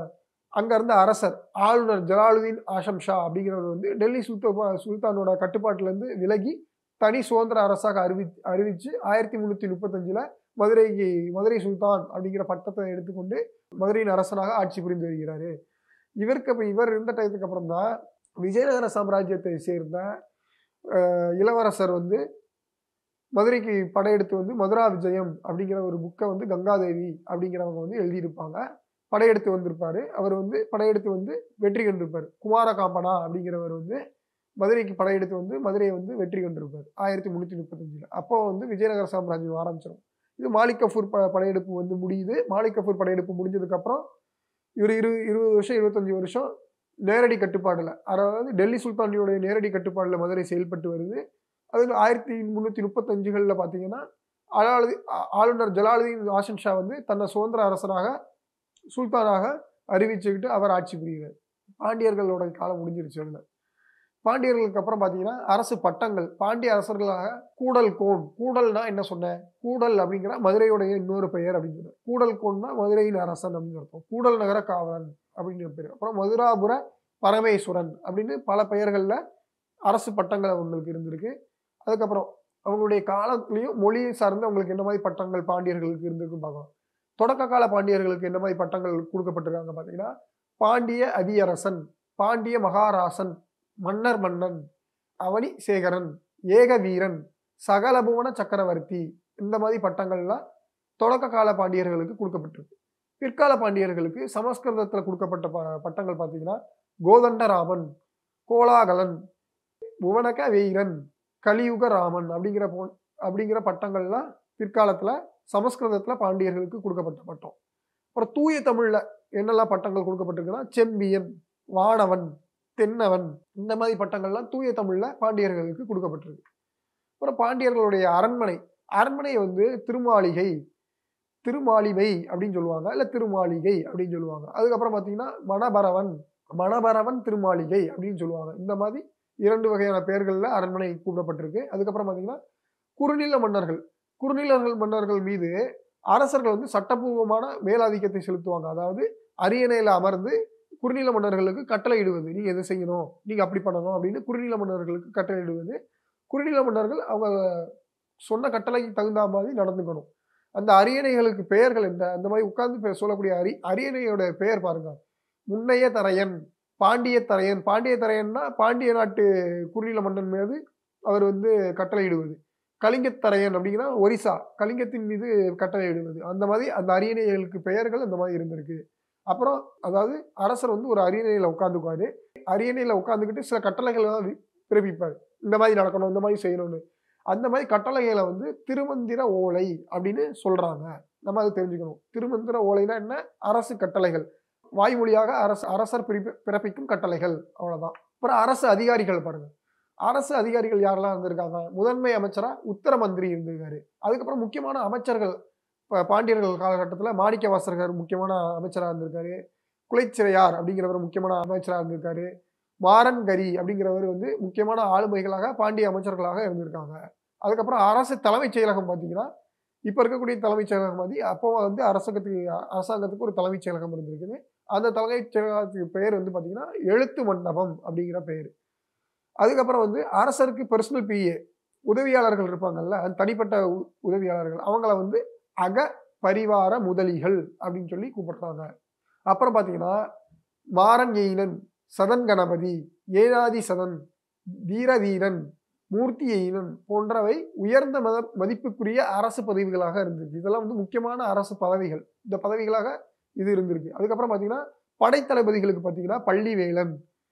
அங்க இருந்த அரசர் ஆளுநர் ஜலாலுதீன் ஆஷம் ஷா அப்படிங்கிறவர் வந்து டெல்லி சுல்தா சுல்தானோட கட்டுப்பாட்டிலேருந்து விலகி தனி சுதந்திர அரசாக அறிவி அறிவிச்சு ஆயிரத்தி முந்நூற்றி முப்பத்தஞ்சில் மதுரைக்கு மதுரை சுல்தான் அப்படிங்கிற பட்டத்தை எடுத்துக்கொண்டு மதுரையின் அரசனாக ஆட்சி புரிந்து வருகிறாரு இவருக்கு அப்ப இவர் இருந்த டயத்துக்கு அப்புறம் தான் விஜயநகர சாம்ராஜ்யத்தை சேர்ந்த அஹ், இளவரசர் வந்து மதுரைக்கு படையெடுத்து வந்து மதுரா விஜயம் அப்படிங்கிற ஒரு புக்கை வந்து கங்காதேவி அப்படிங்கிறவங்க வந்து எழுதியிருப்பாங்க படையெடுத்து வந்திருப்பாரு அவர் வந்து படையெடுத்து வந்து வெற்றி கண்டிருப்பார் குமார காம்பனா அப்படிங்கிறவர் வந்து மதுரைக்கு படையெடுத்து வந்து மதுரையை வந்து வெற்றி கண்டிருப்பார் ஆயிரத்தி முந்நூற்றி முப்பத்தஞ்சில் அப்போ வந்து விஜயநகர சாம்ராஜ்யம் ஆரம்பிச்சிடும் இது மாலிக் கஃபூர் ப படையெடுப்பு வந்து முடியுது மாலிக் கஃபூர் படையெடுப்பு முடிஞ்சதுக்கப்புறம் இவர் இரு இருபது வருஷம் இருபத்தஞ்சி வருஷம் நேரடி கட்டுப்பாடில் அதாவது டெல்லி சுல்தானியோடைய நேரடி கட்டுப்பாடில் மதுரை செயல்பட்டு வருது அது ஆயிரத்தி முந்நூற்றி முப்பத்தஞ்சுகளில் பார்த்தீங்கன்னா அலாலுதி ஆ- ஆளுநர் ஜலாலுதீன் ஆஷன் ஷா வந்து தன்னை சுதந்திர அரசராக சுல்தானாக அறிவிச்சுக்கிட்டு அவர் ஆட்சி புரிகிறார் பாண்டியர்களோட காலம் முடிஞ்சிருச்சு அதில் பாண்டியர்களுக்கு அப்புறம் பார்த்தீங்கன்னா அரசு பட்டங்கள் பாண்டிய அரசர்களாக கூடல் கோன் கூடல்னா என்ன சொன்னேன் கூடல் அப்படிங்கிற மதுரையுடைய இன்னொரு பெயர் அப்படின்னு சொன்னேன் கூடல் கோன்னா மதுரையின் அரசன் அப்படின்னு அர்த்தம் கூடல் நகர காவலன் அப்படிங்கிற பேர் அப்புறம் மதுராபுர பரமேஸ்வரன் அப்படின்னு பல பெயர்களில் அரசு பட்டங்கள் அவங்களுக்கு இருந்திருக்கு அதுக்கப்புறம் அவங்களுடைய காலத்துலேயும் மொழி சார்ந்து அவங்களுக்கு என்ன மாதிரி பட்டங்கள் பாண்டியர்களுக்கு இருந்திருக்குன்னு பார்க்கலாம் தொடக்க கால பாண்டியர்களுக்கு என்ன மாதிரி பட்டங்கள் கொடுக்கப்பட்டிருக்காங்க பார்த்தீங்கன்னா பாண்டிய அதியரசன் பாண்டிய மகாராசன் மன்னர் மன்னன் அவனி சேகரன் ஏக வீரன் சகலபுவன சக்கரவர்த்தி இந்த மாதிரி பட்டங்கள்லாம் தொடக்க கால பாண்டியர்களுக்கு கொடுக்கப்பட்டிருக்கு பிற்கால பாண்டியர்களுக்கு சமஸ்கிருதத்தில் கொடுக்கப்பட்ட ப பட்டங்கள் பார்த்தீங்கன்னா கோதண்டராமன் கோலாகலன் புவனக வீரன் கலியுக ராமன் அப்படிங்கிற போ அப்படிங்கிற பட்டங்கள்லாம் பிற்காலத்தில் சமஸ்கிருதத்தில் பாண்டியர்களுக்கு கொடுக்கப்பட்ட பட்டம் அப்புறம் தூய தமிழில் என்னெல்லாம் பட்டங்கள் கொடுக்கப்பட்டிருக்குன்னா செம்பியன் வானவன் தென்னவன் இந்த மாதிரி பட்டங்கள்லாம் தூய தமிழில் பாண்டியர்களுக்கு கொடுக்கப்பட்டிருக்கு அப்புறம் பாண்டியர்களுடைய அரண்மனை அரண்மனை வந்து திருமாளிகை திருமாளிகை அப்படின்னு சொல்லுவாங்க இல்லை திருமாளிகை அப்படின்னு சொல்லுவாங்க அதுக்கப்புறம் பார்த்தீங்கன்னா மணபரவன் மணபரவன் திருமாளிகை அப்படின்னு சொல்லுவாங்க இந்த மாதிரி இரண்டு வகையான பெயர்களில் அரண்மனை கூப்பிடப்பட்டிருக்கு அதுக்கப்புறம் பார்த்தீங்கன்னா குறுநில மன்னர்கள் குறுநிலர்கள் மன்னர்கள் மீது அரசர்கள் வந்து சட்டப்பூர்வமான மேலாதிக்கத்தை செலுத்துவாங்க அதாவது அரியணையில் அமர்ந்து குறுநில மன்னர்களுக்கு கட்டளையிடுவது நீங்கள் எது செய்யணும் நீங்கள் அப்படி பண்ணணும் அப்படின்னு குறுநில மன்னர்களுக்கு கட்டளையிடுவது குறுநில மன்னர்கள் அவங்க சொன்ன கட்டளைக்கு தகுந்த மாதிரி நடந்துக்கணும் அந்த அரியணைகளுக்கு பெயர்கள் என்ன அந்த மாதிரி உட்கார்ந்து சொல்லக்கூடிய அரி அரியணையோட பெயர் பாருங்க முன்னைய தரையன் பாண்டிய தரையன் பாண்டிய தரையன்னா பாண்டிய நாட்டு குறுநில மன்னன் மீது அவர் வந்து கட்டளையிடுவது கலிங்கத்தரையன் அப்படிங்கிற ஒரிசா கலிங்கத்தின் மீது கட்டளையிடுவது அந்த மாதிரி அந்த அரியணைகளுக்கு பெயர்கள் அந்த மாதிரி இருந்திருக்கு அப்புறம் அதாவது அரசர் வந்து ஒரு அரியணையில் உட்காந்துக்குவாரு அரியணையில் உட்காந்துக்கிட்டு சில கட்டளைகள் தான் பிறப்பிப்பார் இந்த மாதிரி நடக்கணும் இந்த மாதிரி செய்யணும்னு அந்த மாதிரி கட்டளைகளை வந்து திருமந்திர ஓலை அப்படின்னு சொல்றாங்க நம்ம அதை தெரிஞ்சுக்கணும் திருமந்திர ஓலைனா என்ன அரசு கட்டளைகள் வாய்மொழியாக அரசு அரசர் பிறப்பி பிறப்பிக்கும் கட்டளைகள் அவ்வளவுதான் அப்புறம் அரசு அதிகாரிகள் பாருங்க அரசு அதிகாரிகள் யாரெல்லாம் இருந்திருக்காங்க முதன்மை அமைச்சரா உத்தர மந்திரி இருந்திருக்காரு அதுக்கப்புறம் முக்கியமான அமைச்சர்கள் இப்போ பாண்டியர்கள் காலகட்டத்தில் மாணிக்க வாசகர் முக்கியமான அமைச்சராக இருந்திருக்காரு குலைச்சிறையார் அப்படிங்கிறவர் முக்கியமான அமைச்சராக இருந்திருக்காரு மாறன் கரி அப்படிங்கிறவர் வந்து முக்கியமான ஆளுமைகளாக பாண்டிய அமைச்சர்களாக இருந்திருக்காங்க அதுக்கப்புறம் அரசு தலைமைச் செயலகம் பார்த்தீங்கன்னா இப்போ இருக்கக்கூடிய தலைமைச் செயலகம் மாதிரி அப்போ வந்து அரசாங்கத்துக்கு அரசாங்கத்துக்கு ஒரு தலைமைச் செயலகம் இருந்திருக்குது அந்த தலைமைச் செயலகத்துக்கு பெயர் வந்து பார்த்தீங்கன்னா எழுத்து மண்டபம் அப்படிங்கிற பெயர் அதுக்கப்புறம் வந்து அரசருக்கு பர்சனல் பிஏ உதவியாளர்கள் இருப்பாங்கல்ல அந்த தனிப்பட்ட உ- உதவியாளர்கள் அவங்கள வந்து அக பரிவார முதலிகள் அப்படின்னு சொல்லி கூப்பிடுறாங்க அப்புறம் பார்த்தீங்கன்னா மாறன் எயினன் சதன் கணபதி ஏனாதி சதன் வீரதீரன் மூர்த்தி எயினன் போன்றவை உயர்ந்த மத மதிப்புக்குரிய அரசு பதவிகளாக இருந்திருக்கு இதெல்லாம் வந்து முக்கியமான அரசு பதவிகள் இந்த பதவிகளாக இது இருந்திருக்கு அதுக்கப்புறம் பார்த்தீங்கன்னா படைத்தளபதிகளுக்கு பார்த்தீங்கன்னா பள்ளிவேலன்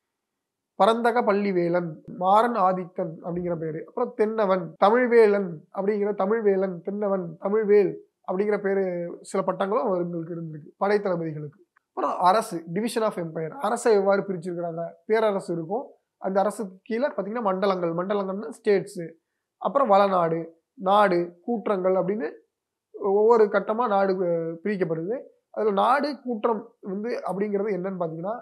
பரந்தக பள்ளிவேலன் மாறன் ஆதித்தன் அப்படிங்கிற பேரு அப்புறம் தென்னவன் தமிழ்வேலன் அப்படிங்கிற தமிழ்வேலன் தென்னவன் தமிழ்வேல் அப்படிங்கிற பேரு சில பட்டங்களும் அவங்களுக்கு இருந்திருக்கு படைத்தளபதிகளுக்கு அப்புறம் அரசு டிவிஷன் ஆஃப் எம்பையர் அரசை எவ்வாறு பிரிச்சிருக்கிறாங்க பேரரசு இருக்கும் அந்த அரசுக்கு கீழே பார்த்தீங்கன்னா மண்டலங்கள் மண்டலங்கள்னா ஸ்டேட்ஸு அப்புறம் வளநாடு நாடு கூற்றங்கள் அப்படின்னு ஒவ்வொரு கட்டமாக நாடு அஹ், பிரிக்கப்படுது அதில் நாடு கூற்றம் வந்து அப்படிங்கிறது என்னன்னு பார்த்தீங்கன்னா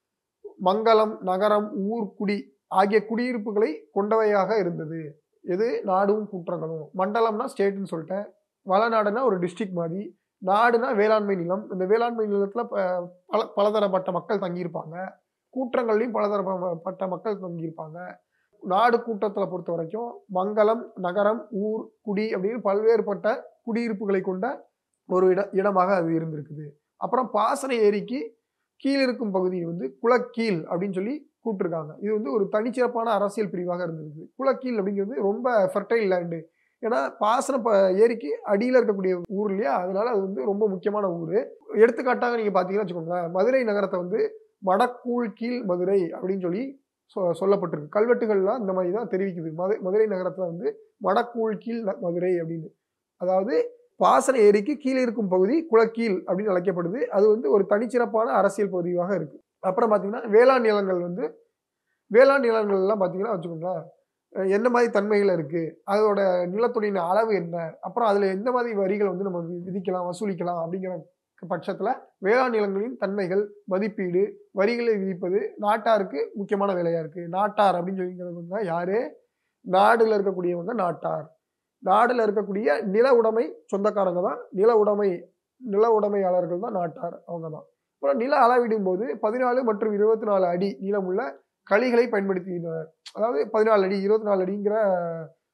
மங்கலம் நகரம் ஊர் குடி ஆகிய குடியிருப்புகளை கொண்டவையாக இருந்தது எது நாடும் கூற்றங்களும் மண்டலம்னா ஸ்டேட்னு சொல்லிட்டேன் வளநாடுனா ஒரு டிஸ்ட்ரிக்ட் மாதிரி நாடுனா வேளாண்மை நிலம் இந்த வேளாண்மை நிலத்தில் பல பலதரப்பட்ட மக்கள் தங்கியிருப்பாங்க கூற்றங்கள்லையும் பலதரப்பட்ட மக்கள் தங்கியிருப்பாங்க நாடு கூட்டத்தில் பொறுத்த வரைக்கும் மங்கலம் நகரம் ஊர் குடி அப்படின்னு பல்வேறுபட்ட குடியிருப்புகளை கொண்ட ஒரு இட இடமாக அது இருந்திருக்குது அப்புறம் பாசன ஏரிக்கு கீழ் இருக்கும் பகுதி வந்து குளக்கீழ் அப்படின்னு சொல்லி கூப்பிட்டுருக்காங்க இது வந்து ஒரு தனிச்சிறப்பான அரசியல் பிரிவாக இருந்திருக்கு குளக்கீழ் அப்படிங்கிறது ரொம்ப ஃபெர்டைல் லேண்டு ஏன்னா பாசன ப ஏரிக்கு அடியில் இருக்கக்கூடிய ஊர் இல்லையா அதனால அது வந்து ரொம்ப முக்கியமான ஊர் எடுத்துக்காட்டாக நீங்கள் பார்த்தீங்கன்னா வச்சுக்கோங்களேன் மதுரை நகரத்தை வந்து வடக்கூழ் கீழ் மதுரை அப்படின்னு சொல்லி சொ சொல்லப்பட்டிருக்கு கல்வெட்டுகள்லாம் இந்த மாதிரி தான் தெரிவிக்குது மது மதுரை நகரத்தில் வந்து வடக்கூழ் கீழ் ந- மதுரை அப்படின்னு அதாவது பாசன ஏரிக்கு கீழே இருக்கும் பகுதி குளக்கீழ் அப்படின்னு அழைக்கப்படுது அது வந்து ஒரு தனிச்சிறப்பான அரசியல் பகுதியாக இருக்கு அப்புறம் பார்த்தீங்கன்னா வேளாண் நிலங்கள் வந்து வேளாண் நிலங்கள்லாம் பார்த்தீங்கன்னா வச்சுக்கோங்களேன் அஹ் என்ன மாதிரி தன்மைகள் இருக்கு அதோட நிலத்துடைய அளவு என்ன அப்புறம் அதில் எந்த மாதிரி வரிகள் வந்து நம்ம வி- விதிக்கலாம் வசூலிக்கலாம் அப்படிங்கிற பட்சத்தில் வேளாண் நிலங்களின் தன்மைகள் மதிப்பீடு வரிகளை விதிப்பது நாட்டாருக்கு முக்கியமான வேலையா இருக்கு நாட்டார் அப்படின்னு சொல்லிக்கிறவங்க யாரு நாடுல இருக்கக்கூடியவங்க நாட்டார் நாடுல இருக்கக்கூடிய நில உடைமை சொந்தக்காரங்க தான் நில உடைமை நில உடைமையாளர்கள் தான் நாட்டார் அவங்க தான் அப்புறம் நில அளவிடும் போது பதினாலு மற்றும் இருபத்தி நாலு அடி நீளமுள்ள களிகளை பயன்படுத்தினர் அதாவது பதினாலு அடி இருபத்தி நாலு அடிங்கிற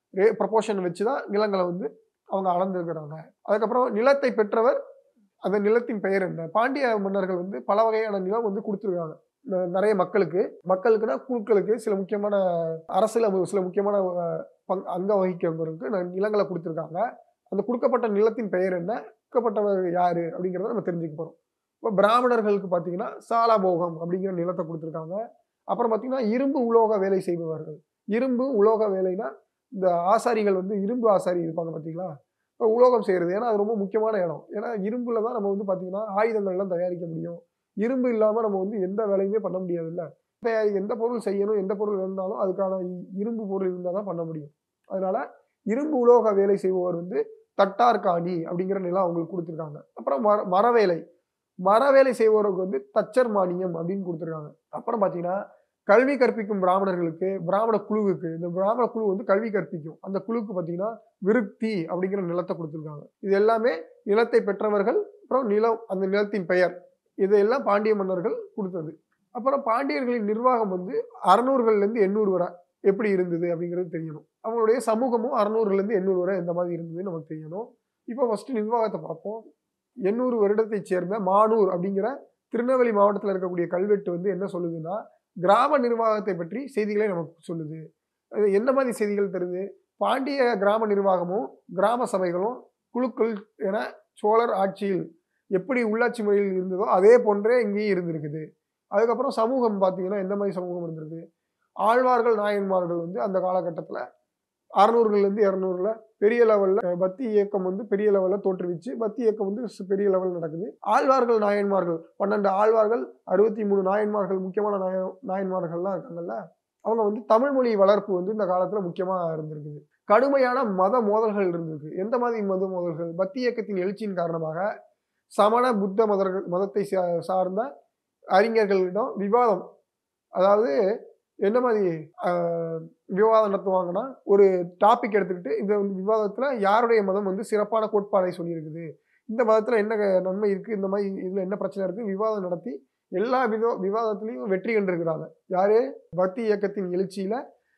ரே ப்ரப்போர்ஷன் வச்சு தான் நிலங்களை வந்து அவங்க அளந்துருக்கிறாங்க அதுக்கப்புறம் நிலத்தை பெற்றவர் அந்த நிலத்தின் பெயர் என்ன பாண்டிய மன்னர்கள் வந்து பல வகையான நிலம் வந்து கொடுத்துருக்காங்க ந- நிறைய மக்களுக்கு மக்களுக்குன்னா குழுக்களுக்கு சில முக்கியமான அரசுல சில முக்கியமான அஹ், பங் அங்க வகிக்கிறவங்களுக்கு ந- நிலங்களை கொடுத்துருக்காங்க அந்த கொடுக்கப்பட்ட நிலத்தின் பெயர் என்ன கொடுக்கப்பட்டவர் யாரு அப்படிங்கிறத நம்ம தெரிஞ்சுக்க போறோம் இப்போ பிராமணர்களுக்கு பார்த்தீங்கன்னா சாலாபோகம் அப்படிங்கிற நிலத்தை கொடுத்துருக்காங்க அப்புறம் பார்த்தீங்கன்னா இரும்பு உலோக வேலை செய்பவர்கள் இரும்பு உலோக வேலைனா இந்த ஆசாரிகள் வந்து இரும்பு ஆசாரி இருப்பாங்க பார்த்தீங்களா இப்போ உலோகம் செய்கிறது ஏன்னா அது ரொம்ப முக்கியமான இடம் ஏன்னா இரும்புல தான் நம்ம வந்து பார்த்தீங்கன்னா ஆயுதங்கள்லாம் தயாரிக்க முடியும் இரும்பு இல்லாமல் நம்ம வந்து எந்த வேலையுமே பண்ண முடியாதுல்ல தயாரி எந்த பொருள் செய்யணும் எந்த பொருள் இருந்தாலும் அதுக்கான இ- இரும்பு பொருள் இருந்தால் தான் பண்ண முடியும் அதனால இரும்பு உலோக வேலை செய்பவர் வந்து தட்டார்காணி அப்படிங்கிற நிலம் அவங்களுக்கு கொடுத்துருக்காங்க அப்புறம் மர மரவேலை மரவேலை செய்பவருக்கு வந்து தச்சர் மானியம் அப்படின்னு கொடுத்துருக்காங்க அப்புறம் பார்த்தீங்கன்னா கல்வி கற்பிக்கும் பிராமணர்களுக்கு பிராமண குழுவுக்கு இந்த பிராமண குழு வந்து கல்வி கற்பிக்கும் அந்த குழுவுக்கு பார்த்தீங்கன்னா விருத்தி அப்படிங்கிற நிலத்தை கொடுத்துருக்காங்க இது எல்லாமே நிலத்தை பெற்றவர்கள் அப்புறம் நிலம் அந்த நிலத்தின் பெயர் இதையெல்லாம் பாண்டிய மன்னர்கள் கொடுத்தது அப்புறம் பாண்டியர்களின் நிர்வாகம் வந்து அறநூறுகள்லேருந்து எண்ணூறு வரை எப்படி இருந்தது அப்படிங்கிறது தெரியணும் அவங்களுடைய சமூகமும் அறநூறுலேருந்து எண்ணூறு வரை எந்த மாதிரி இருந்ததுன்னு நமக்கு தெரியணும் இப்போ ஃபர்ஸ்ட் நிர்வாகத்தை பார்ப்போம் எண்ணூறு வருடத்தைச் சேர்ந்த மானூர் அப்படிங்கிற திருநெல்வேலி மாவட்டத்தில் இருக்கக்கூடிய கல்வெட்டு வந்து என்ன சொல்லுதுன்னா கிராம நிர்வாகத்தை பற்றி செய்திகளை நமக்கு சொல்லுது அது என்ன மாதிரி செய்திகள் தருது பாண்டிய கிராம நிர்வாகமும் கிராம சபைகளும் குழுக்கள் என சோழர் ஆட்சியில் எப்படி உள்ளாட்சி முறையில் இருந்ததோ அதே போன்றே இங்கேயும் இருந்திருக்குது அதுக்கப்புறம் சமூகம் பார்த்தீங்கன்னா எந்த மாதிரி சமூகம் இருந்திருக்கு ஆழ்வார்கள் நாயன்மார்கள் வந்து அந்த காலகட்டத்தில் அறநூறுகள்லேருந்து இரநூறுல பெரிய லெவலில் பக்தி இயக்கம் வந்து பெரிய லெவலில் தோற்றுவிச்சு பக்தி இயக்கம் வந்து ஸ் பெரிய லெவலில் நடக்குது ஆழ்வார்கள் நாயன்மார்கள் பன்னெண்டு ஆழ்வார்கள் அறுபத்தி மூணு நாயன்மார்கள் முக்கியமான நாய நாயன்மார்கள்லாம் இருக்காங்கல்ல அவங்க வந்து தமிழ் மொழி வளர்ப்பு வந்து இந்த காலத்தில் முக்கியமாக இருந்திருக்குது கடுமையான மத மோதல்கள் இருந்திருக்கு எந்த மாதிரி மத மோதல்கள் பக்தி இயக்கத்தின் எழுச்சியின் காரணமாக சமண புத்த மதர்கள் மதத்தை சா- சார்ந்த அறிஞர்களிடம் விவாதம் அதாவது என்ன மாதிரி ஆஹ், விவாதம் நடத்துவாங்கன்னா ஒரு டாபிக் எடுத்துக்கிட்டு இந்த விவாதத்தில் யாருடைய மதம் வந்து சிறப்பான கோட்பாடை சொல்லியிருக்குது இந்த மதத்தில் என்ன க- நன்மை இருக்குது இந்த மாதிரி இதில் என்ன பிரச்சனை இருக்குது விவாதம் நடத்தி எல்லா விதோ விவாதத்துலேயும் வெற்றி கண்டிருக்கிறாங்க யாரு பக்தி இயக்கத்தின் எழுச்சியில்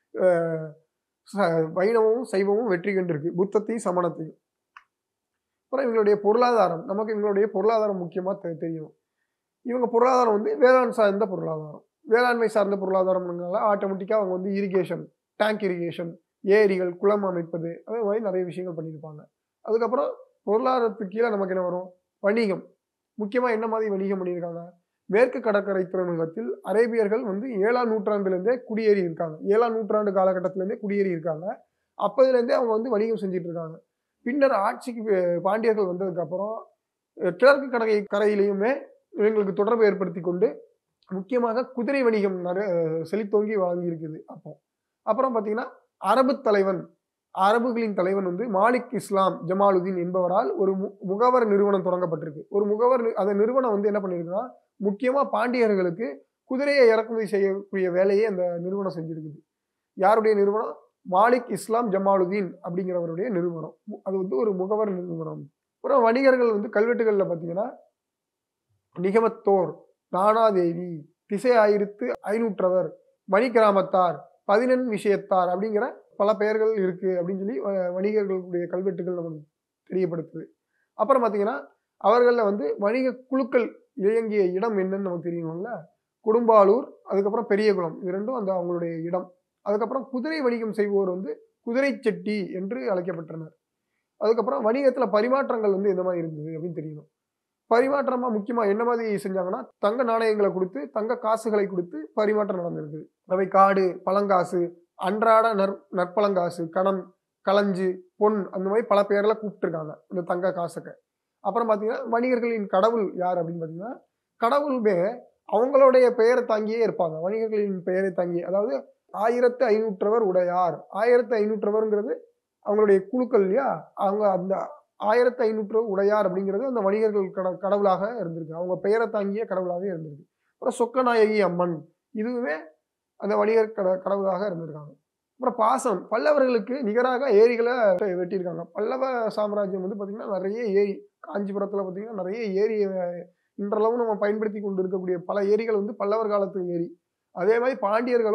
வைணவமும் சைவமும் வெற்றி கண்டிருக்கு புத்தத்தையும் சமணத்தையும் அப்புறம் இவங்களுடைய பொருளாதாரம் நமக்கு இவங்களுடைய பொருளாதாரம் முக்கியமாக தெரியும் இவங்க பொருளாதாரம் வந்து வேளாண் சார்ந்த பொருளாதாரம் வேளாண்மை சார்ந்த பொருளாதாரம்னால ஆட்டோமேட்டிக்காக அவங்க வந்து இரிகேஷன் டேங்க் இரிகேஷன் ஏரிகள் குளம் அமைப்பது அதே மாதிரி நிறைய விஷயங்கள் பண்ணியிருப்பாங்க அதுக்கப்புறம் பொருளாதாரத்துக்கு கீழே நமக்கு என்ன வரும் வணிகம் முக்கியமாக என்ன மாதிரி வணிகம் பண்ணியிருக்காங்க மேற்கு கடற்கரை துறைமுகத்தில் அரேபியர்கள் வந்து ஏழாம் நூற்றாண்டுலேருந்தே குடியேறி இருக்காங்க ஏழாம் நூற்றாண்டு காலகட்டத்திலேருந்தே குடியேறி இருக்காங்க அப்போதுலேருந்தே அவங்க வந்து வணிகம் செஞ்சுட்டு இருக்காங்க பின்னர் ஆட்சிக்கு அஹ், பாண்டியர்கள் வந்ததுக்கப்புறம் அஹ், கிழக்கு கடற்கரை கரையிலையுமே இவங்களுக்கு தொடர்பு ஏற்படுத்தி கொண்டு முக்கியமாக குதிரை வணிகம் நிறைய செழித்தோங்கி வழங்கியிருக்குது அப்போ அப்புறம் பார்த்தீங்கன்னா அரபு தலைவன் அரபுகளின் தலைவன் வந்து மாலிக் இஸ்லாம் ஜமாலுதீன் என்பவரால் ஒரு மு- முகவர் நிறுவனம் தொடங்கப்பட்டிருக்கு ஒரு முகவர் நி- அந்த நிறுவனம் வந்து என்ன பண்ணியிருக்குன்னா முக்கியமாக பாண்டியர்களுக்கு குதிரையை இறக்குமதி செய்யக்கூடிய வேலையை அந்த நிறுவனம் செஞ்சிருக்குது யாருடைய நிறுவனம் மாலிக் இஸ்லாம் ஜமாலுதீன் அப்படிங்கிறவருடைய நிறுவனம் மு- அது வந்து ஒரு முகவர் நிறுவனம் அப்புறம் வணிகர்கள் வந்து கல்வெட்டுகளில் பார்த்தீங்கன்னா நிகமத்தோர் நானாதேவி திசை ஆயிரத்து ஐநூற்றவர் மணி கிராமத்தார் பதினெண் விஷயத்தார் அப்படிங்கிற பல பெயர்கள் இருக்கு அப்படின்னு சொல்லி அஹ், வணிகர்களுடைய கல்வெட்டுகள் நமக்கு தெரியப்படுத்துது அப்புறம் பார்த்தீங்கன்னா அவர்களில் வந்து வணிக குழுக்கள் இயங்கிய இடம் என்னன்னு நமக்கு தெரியணும்ல குடும்பாலூர் அதுக்கப்புறம் பெரியகுளம் இது ரெண்டும் அந்த அவங்களுடைய இடம் அதுக்கப்புறம் குதிரை வணிகம் செய்வோர் வந்து குதிரை செட்டி என்று அழைக்கப்பட்டனர் அதுக்கப்புறம் வணிகத்தில் பரிமாற்றங்கள் வந்து எந்த மாதிரி இருந்தது அப்படின்னு தெரியணும் பரிமாற்றமா முக்கியமா என்ன மாதிரி செஞ்சாங்கன்னா தங்க நாணயங்களை கொடுத்து தங்க காசுகளை கொடுத்து பரிமாற்றம் நடந்திருக்கு அவை காடு பழங்காசு அன்றாட நற் நற்பழங்காசு கணம் களஞ்சு பொன் அந்த மாதிரி பல பேர்ல கூப்பிட்டுருக்காங்க இந்த தங்க காசுக்கு அப்புறம் பார்த்தீங்கன்னா வணிகர்களின் கடவுள் யார் அப்படின்னு பார்த்தீங்கன்னா கடவுளுமே அவங்களுடைய பெயரை தாங்கியே இருப்பாங்க வணிகர்களின் பெயரை தாங்கி அதாவது ஆயிரத்து ஐநூற்றவர் உடையார் ஆயிரத்து ஐநூற்றவர்ங்கிறது அவங்களுடைய குழுக்கள் இல்லையா அவங்க அந்த ஆயிரத்து ஐநூற்று உடையார் அப்படிங்கிறது அந்த வணிகர்கள் கட கடவுளாக இருந்திருக்கு அவங்க பெயரை தாங்கிய கடவுளாக இருந்திருக்கு அப்புறம் சொக்கநாயகி அம்மன் இதுவுமே அந்த வணிகர் கட கடவுளாக இருந்திருக்காங்க அப்புறம் பாசனம் பல்லவர்களுக்கு நிகராக ஏரிகளை வெட்டியிருக்காங்க பல்லவ சாம்ராஜ்யம் வந்து பார்த்திங்கன்னா நிறைய ஏரி காஞ்சிபுரத்தில் பார்த்திங்கன்னா நிறைய ஏரி அஹ், இன்றளவும் நம்ம பயன்படுத்தி கொண்டு இருக்கக்கூடிய பல ஏரிகள் வந்து பல்லவர் காலத்து ஏரி அதே மாதிரி பாண்டியர்களும்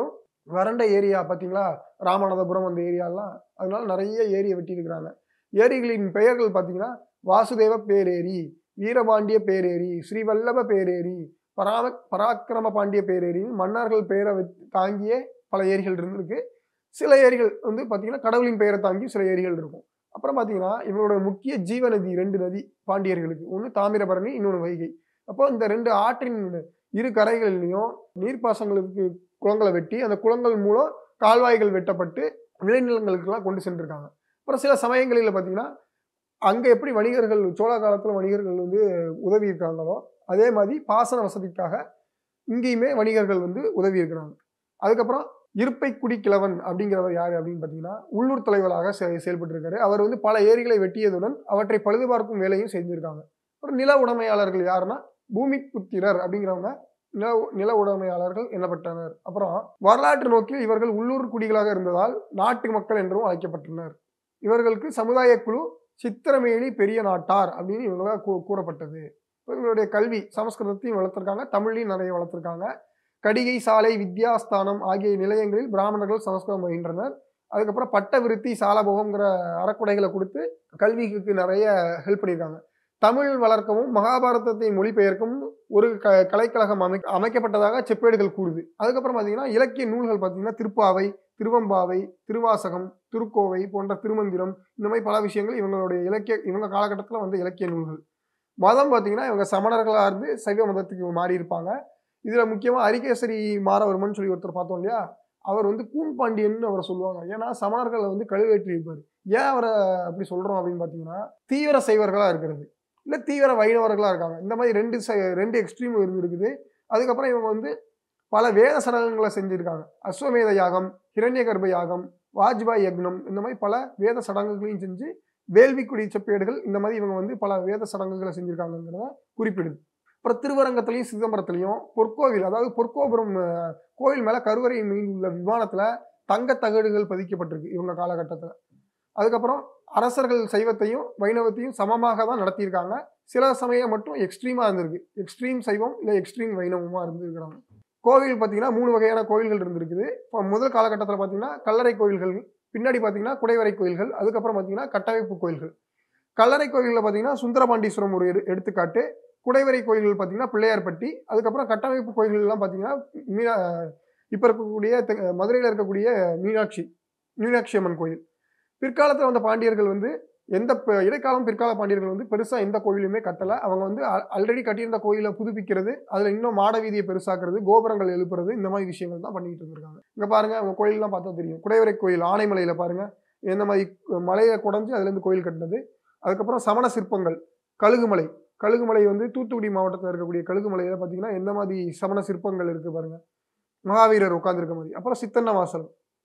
வறண்ட ஏரியா பார்த்தீங்களா ராமநாதபுரம் அந்த ஏரியாலாம் அதனால நிறைய ஏரியை வெட்டியிருக்கிறாங்க ஏரிகளின் பெயர்கள் பார்த்தீங்கன்னா வாசுதேவ பேரேரி வீரபாண்டிய பேரேரி ஸ்ரீவல்லப பேரேரி பராம பராக்கிரம பாண்டிய பேரேரி மன்னர்கள் பெயரை வச்சு தாங்கிய பல ஏரிகள் இருந்திருக்கு சில ஏரிகள் வந்து பார்த்தீங்கன்னா கடவுளின் பெயரை தாங்கி சில ஏரிகள் இருக்கும் அப்புறம் பார்த்தீங்கன்னா இவங்களோட முக்கிய ஜீவ நதி ரெண்டு நதி பாண்டியர்களுக்கு ஒன்று தாமிரபரணி இன்னொன்று வைகை அப்போ இந்த ரெண்டு ஆற்றின் இரு கரைகளிலையும் நீர்ப்பாசங்களுக்கு குளங்களை வெட்டி அந்த குளங்கள் மூலம் கால்வாய்கள் வெட்டப்பட்டு விளைநிலங்களுக்கெல்லாம் கொண்டு சென்றிருக்காங்க அப்புறம் சில சமயங்களில் பார்த்தீங்கன்னா அங்கே எப்படி வணிகர்கள் சோழ காலத்தில் வணிகர்கள் வந்து உதவி இருக்காங்களோ அதே மாதிரி பாசன வசதிக்காக இங்கேயுமே வணிகர்கள் வந்து உதவி இருக்கிறாங்க அதுக்கப்புறம் இருப்பைக்குடி கிழவன் அப்படிங்கிறவர் யார் அப்படின்னு பார்த்தீங்கன்னா உள்ளூர் தலைவராக செ- செயல்பட்டிருக்காரு அவர் வந்து பல ஏரிகளை வெட்டியதுடன் அவற்றை பழுது பார்க்கும் வேலையும் செஞ்சிருக்காங்க அப்புறம் நில உடைமையாளர்கள் யாருன்னா பூமி புத்திரர் அப்படிங்கிறவங்க நில நில உடைமையாளர்கள் எனப்பட்டனர் அப்புறம் வரலாற்று நோக்கில் இவர்கள் உள்ளூர் குடிகளாக இருந்ததால் நாட்டு மக்கள் என்றும் அழைக்கப்பட்டனர் இவர்களுக்கு சமுதாய குழு சித்திரமேலி பெரிய நாட்டார் அப்படின்னு இவங்களாக கூ கூறப்பட்டது இவங்களுடைய கல்வி சமஸ்கிருதத்தையும் வளர்த்துருக்காங்க தமிழையும் நிறைய வளர்த்துருக்காங்க கடிகை சாலை வித்யாஸ்தானம் ஆகிய நிலையங்களில் பிராமணர்கள் சமஸ்கிருதம் பயின்றனர் அதுக்கப்புறம் பட்ட விருத்தி சாலபோகம்ங்கிற அறக்குடைகளை கொடுத்து கல்விக்கு நிறைய ஹெல்ப் பண்ணியிருக்காங்க தமிழ் வளர்க்கவும் மகாபாரதத்தை மொழிபெயர்க்கவும் ஒரு க கலைக்கழகம் அமை அமைக்கப்பட்டதாக செப்பேடுகள் கூறுது அதுக்கப்புறம் பார்த்தீங்கன்னா இலக்கிய நூல்கள் பார்த்தீங்கன்னா திருப்பாவை திருவம்பாவை திருவாசகம் திருக்கோவை போன்ற திருமந்திரம் இந்த மாதிரி பல விஷயங்கள் இவங்களுடைய இலக்கிய இவங்க காலகட்டத்தில் வந்த இலக்கிய நூல்கள் மதம் பார்த்தீங்கன்னா இவங்க சமணர்களாக இருந்து சைவ மதத்துக்கு மாறி இருப்பாங்க இதில் முக்கியமாக அரிகேசரி மாறவர்மன் சொல்லி ஒருத்தர் பார்த்தோம் இல்லையா அவர் வந்து கூன்பாண்டியன் அவரை சொல்லுவாங்க ஏன்னா சமணர்களை வந்து கழுவேற்றி இருப்பார் ஏன் அவரை அப்படி சொல்கிறோம் அப்படின்னு பார்த்தீங்கன்னா தீவிர சைவர்களாக இருக்கிறது இல்லை தீவிர வைணவர்களாக இருக்காங்க இந்த மாதிரி ரெண்டு சை- ரெண்டு எக்ஸ்ட்ரீம் இருந்திருக்குது அதுக்கப்புறம் இவங்க வந்து பல வேத சடங்குகளை செஞ்சுருக்காங்க அஸ்வமேத யாகம் ஹிரண்ய கர்ப்ப யாகம் வாஜ்பாய் யக்னம் இந்த மாதிரி பல வேத சடங்குகளையும் செஞ்சு வேள்விக்குடி செப்பேடுகள் இந்த மாதிரி இவங்க வந்து பல வேத சடங்குகளை செஞ்சுருக்காங்கிறத குறிப்பிடுது அப்புறம் திருவரங்கத்துலையும் சிதம்பரத்துலையும் பொற்கோவில் அதாவது பொற்கோபுரம் அஹ், கோயில் மேலே கருவறை மீன் உள்ள விமானத்தில் தங்கத் தகடுகள் பதிக்கப்பட்டிருக்கு இவங்க காலகட்டத்தில் அதுக்கப்புறம் அரசர்கள் சைவத்தையும் வைணவத்தையும் சமமாக தான் நடத்தியிருக்காங்க சில சமயம் மட்டும் எக்ஸ்ட்ரீமாக இருந்திருக்கு எக்ஸ்ட்ரீம் சைவம் இல்லை எக்ஸ்ட்ரீம் வைணவமாக இருந்திருக்கிறாங்க கோவில் பார்த்தீங்கன்னா மூணு வகையான கோயில்கள் இருந்திருக்குது இப்போ முதல் காலகட்டத்தில் பார்த்தீங்கன்னா கல்லறை கோயில்கள் பின்னாடி பார்த்தீங்கன்னா குடைவரை கோயில்கள் அதுக்கப்புறம் பார்த்தீங்கன்னா கட்டமைப்பு கோயில்கள் கல்லறை கோயிலில் பார்த்தீங்கன்னா சுந்தரபாண்டீஸ்வரம் ஒரு எடு- எடுத்துக்காட்டு குடைவரை கோயில்கள் பார்த்தீங்கன்னா பிள்ளையார்பட்டி அதுக்கப்புறம் கட்டமைப்பு கோயில்கள்லாம் பார்த்தீங்கன்னா மீனா இப்போ இருக்கக்கூடிய தெ- மதுரையில் இருக்கக்கூடிய மீனாட்சி மீனாட்சி அம்மன் கோயில் பிற்காலத்தில் வந்த பாண்டியர்கள் வந்து எந்த ப- இடைக்காலம் பிற்கால பாண்டியர்கள் வந்து பெருசாக எந்த கோயிலுமே கட்டலை அவங்க வந்து ஆல்ரெடி கட்டியிருந்த கோயிலை புதுப்பிக்கிறது அதில் இன்னும் மாட வீதியை பெருசாக்குறது கோபுரங்கள் எழுப்புறது இந்த மாதிரி விஷயங்கள் தான் பண்ணிட்டு இருந்திருக்காங்க இங்கே பாருங்க அவங்க கோயிலெலாம் பார்த்தா தெரியும் குடைவரை கோயில் ஆனைமலையில் பாருங்க எந்த மாதிரி மலையை குடஞ்சி அதுலேருந்து கோயில் கட்டினது அதுக்கப்புறம் சமண சிற்பங்கள் கழுகுமலை கழுகுமலை வந்து தூத்துக்குடி மாவட்டத்தில் இருக்கக்கூடிய கழுகுமலையில் பார்த்தீங்கன்னா எந்த மாதிரி சமண சிற்பங்கள் இருக்குது பாருங்க மகாவீரர் உட்கார்ந்திருக்க மாதிரி அப்புறம் சித்தன்ன வாசல்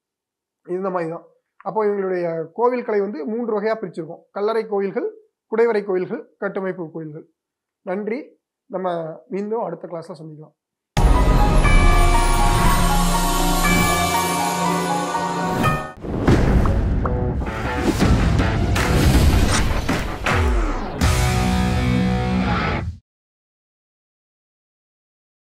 இந்த மாதிரி தான் அப்போ இவங்களுடைய கோவில் கலை வந்து மூன்று வகையாக பிரிச்சிருக்கோம் கல்லறை கோயில்கள் குடைவரை கோயில்கள் கட்டமைப்பு கோயில்கள் நன்றி நம்ம மீண்டும் அடுத்த கிளாஸில் சந்திக்கலாம்